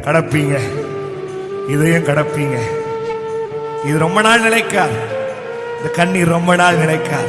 கடப்பீங்க இதையும் கடப்பீங்க இது ரொம்ப நாள் நிலைக்காது இந்த கண்ணீர் ரொம்ப நாள் நிலைக்காது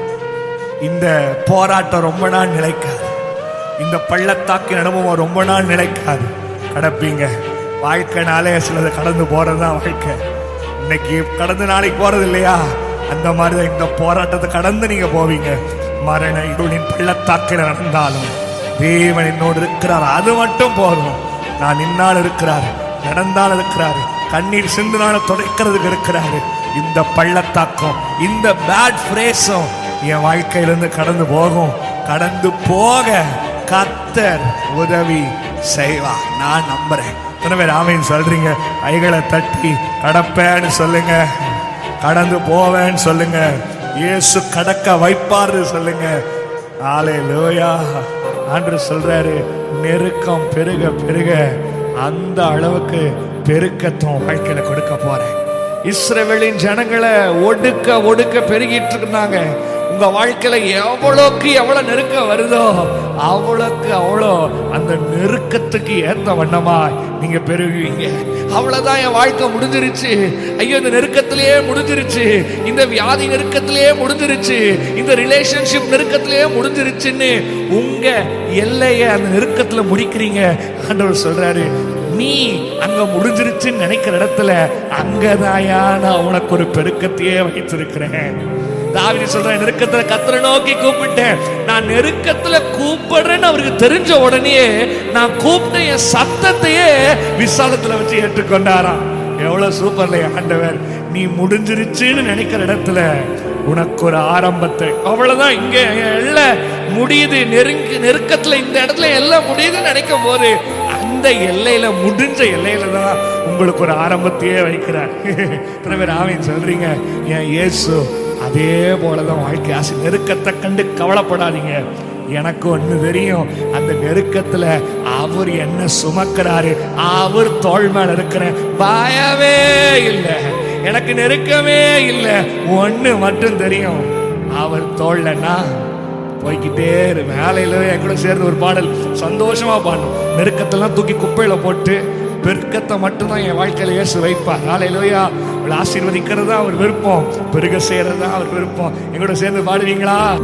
இந்த போராட்டம் ரொம்ப நாள் நிலைக்காது இந்த பள்ளத்தாக்கின் அனுபவம் ரொம்ப நாள் நிலைக்காது கடப்பீங்க வாழ்க்கைனாலே சிலது கடந்து போறதுதான் வாழ்க்கை இன்னைக்கு கடந்து நாளைக்கு போறது இல்லையா அந்த மாதிரி தான் இந்த போராட்டத்தை கடந்து நீங்க போவீங்க மரண இருளின் பள்ளத்தாக்கில் நடந்தாலும் தேவன் என்னோடு இருக்கிறார் அது மட்டும் போதும் நான் நின்னால் இருக்கிறார் நடந்தால் இருக்கிறாரு கண்ணீர் சிந்துனால துடைக்கிறதுக்கு இருக்கிறாரு இந்த பள்ளத்தாக்கம் இந்த பேட் பிரேஸும் என் வாழ்க்கையிலிருந்து கடந்து போகும் கடந்து போக கத்தர் உதவி செய்வார் நான் நம்புறேன் எத்தனை பேர் ஆமைன்னு சொல்றீங்க கைகளை தட்டி கடப்பேன்னு சொல்லுங்க கடந்து போவேன்னு சொல்லுங்க இயேசு கடக்க வைப்பாரு சொல்லுங்க ஆலே லோயா ஆண்டு சொல்றாரு நெருக்கம் பெருக பெருக அந்த அளவுக்கு பெருக்கத்தும் வாழ்க்கையில கொடுக்க போறேன் இஸ்ரவேலின் ஜனங்களை ஒடுக்க ஒடுக்க பெருகிட்டு இருந்தாங்க உங்க வாழ்க்கையில எவ்வளோக்கு எவ்வளவு நெருக்கம் வருதோ அவ்வளோக்கு அவ்வளோ அந்த நெருக்கத்துக்கு ஏத்த வண்ணமா நீங்க பெருகுவீங்க அவ்வளவுதான் என் வாழ்க்கை முடிஞ்சிருச்சு ஐயோ இந்த நெருக்கத்திலேயே முடிஞ்சிருச்சு இந்த வியாதி நெருக்கத்திலேயே முடிஞ்சிருச்சு இந்த ரிலேஷன்ஷிப் நெருக்கத்திலேயே முடிஞ்சிருச்சுன்னு உங்க எல்லைய அந்த நெருக்கத்துல முடிக்கிறீங்க ஆண்டவர் சொல்றாரு நீ அங்க முடிஞ்சிருச்சுன்னு நினைக்கிற இடத்துல அங்கதாயா நான் உனக்கு ஒரு பெருக்கத்தையே வைத்திருக்கிறேன் தாவிதி சொல்றேன் நெருக்கத்துல கத்தரை நோக்கி கூப்பிட்டேன் நான் நெருக்கத்துல கூப்பிடுறேன்னு அவருக்கு தெரிஞ்ச உடனே நான் கூப்பிட்ட என் சத்தத்தையே விசாலத்துல வச்சு ஏற்றுக்கொண்டாராம் எவ்வளவு சூப்பர்ல ஆண்டவர் நீ முடிஞ்சிருச்சுன்னு நினைக்கிற இடத்துல உனக்கு ஒரு ஆரம்பத்தை அவ்வளவுதான் இங்க எல்லாம் முடியுது நெருங்க நெருக்கத்துல இந்த இடத்துல எல்லாம் முடியுதுன்னு நினைக்கும் போது அந்த எல்லையில முடிஞ்ச எல்லையில தான் உங்களுக்கு ஒரு ஆரம்பத்தையே வைக்கிறார் இத்தனை பேர் ஆவின்னு சொல்றீங்க என் இயேசு அதே போலதான் வாழ்க்கை ஆசை நெருக்கத்தை கண்டு கவலைப்படாதீங்க எனக்கு ஒண்ணு தெரியும் அந்த நெருக்கத்துல அவர் என்ன சுமக்கிறாரு அவர் தோள் மேல இருக்கிறேன் பயமே இல்லை எனக்கு நெருக்கமே இல்லை ஒண்ணு மட்டும் தெரியும் அவர் தோல்லன்னா போய்கிட்டே இரு வேலையில என் கூட சேர்ந்து ஒரு பாடல் சந்தோஷமா பாடணும் நெருக்கத்தெல்லாம் தூக்கி குப்பையில போட்டு பெருக்கத்தை மட்டும்தான் என் வாழ்க்கையில இயேசு வைப்பார் நாளையிலோயா அவளை ஆசீர்வதிக்கிறது தான் அவர் விருப்பம் பெருக செய்யறது தான் அவர் விருப்பம் எங்களோட சேர்ந்து பாடுவீங்களா